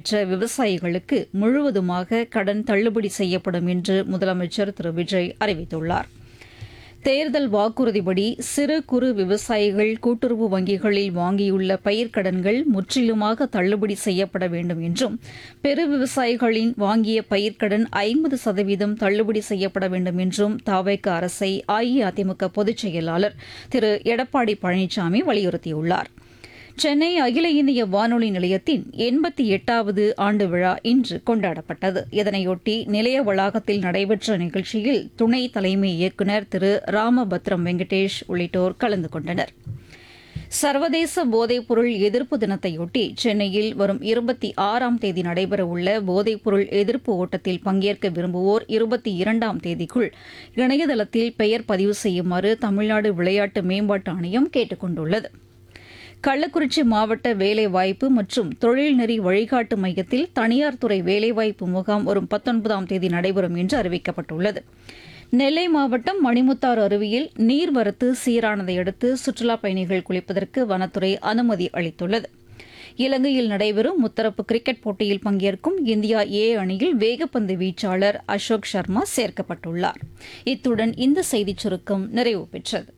பெற்ற விவசாயிகளுக்கு முழுவதுமாக கடன் தள்ளுபடி செய்யப்படும் என்று முதலமைச்சர் திரு விஜய் அறிவித்துள்ளார் தேர்தல் வாக்குறுதிப்படி சிறு குறு விவசாயிகள் கூட்டுறவு வங்கிகளில் வாங்கியுள்ள பயிர்க்கடன்கள் முற்றிலுமாக தள்ளுபடி செய்யப்பட வேண்டும் என்றும் பெரு விவசாயிகளின் வாங்கிய பயிர்க்கடன் ஐம்பது சதவீதம் தள்ளுபடி செய்யப்பட வேண்டும் என்றும் தாவேக்க அரசை அஇஅதிமுக பொதுச் செயலாளர் திரு எடப்பாடி பழனிசாமி வலியுறுத்தியுள்ளார் சென்னை அகில இந்திய வானொலி நிலையத்தின் எண்பத்தி எட்டாவது ஆண்டு விழா இன்று கொண்டாடப்பட்டது இதனையொட்டி நிலைய வளாகத்தில் நடைபெற்ற நிகழ்ச்சியில் துணை தலைமை இயக்குநர் திரு ராமபத்ரம் வெங்கடேஷ் உள்ளிட்டோர் கலந்து கொண்டனர் சர்வதேச போதைப்பொருள் எதிர்ப்பு தினத்தையொட்டி சென்னையில் வரும் இருபத்தி ஆறாம் தேதி நடைபெறவுள்ள போதைப்பொருள் எதிர்ப்பு ஓட்டத்தில் பங்கேற்க விரும்புவோர் இருபத்தி இரண்டாம் தேதிக்குள் இணையதளத்தில் பெயர் பதிவு செய்யுமாறு தமிழ்நாடு விளையாட்டு மேம்பாட்டு ஆணையம் கேட்டுக் கொண்டுள்ளது கள்ளக்குறிச்சி மாவட்ட வேலைவாய்ப்பு மற்றும் தொழில்நெறி வழிகாட்டு மையத்தில் தனியார் துறை வேலைவாய்ப்பு முகாம் வரும் பத்தொன்பதாம் தேதி நடைபெறும் என்று அறிவிக்கப்பட்டுள்ளது நெல்லை மாவட்டம் மணிமுத்தாறு அருவியில் நீர்வரத்து சீரானதை அடுத்து சுற்றுலாப் பயணிகள் குளிப்பதற்கு வனத்துறை அனுமதி அளித்துள்ளது இலங்கையில் நடைபெறும் முத்தரப்பு கிரிக்கெட் போட்டியில் பங்கேற்கும் இந்தியா ஏ அணியில் வேகப்பந்து வீச்சாளர் அசோக் சர்மா சேர்க்கப்பட்டுள்ளார் இத்துடன் இந்த செய்திச் சுருக்கம் நிறைவு பெற்றது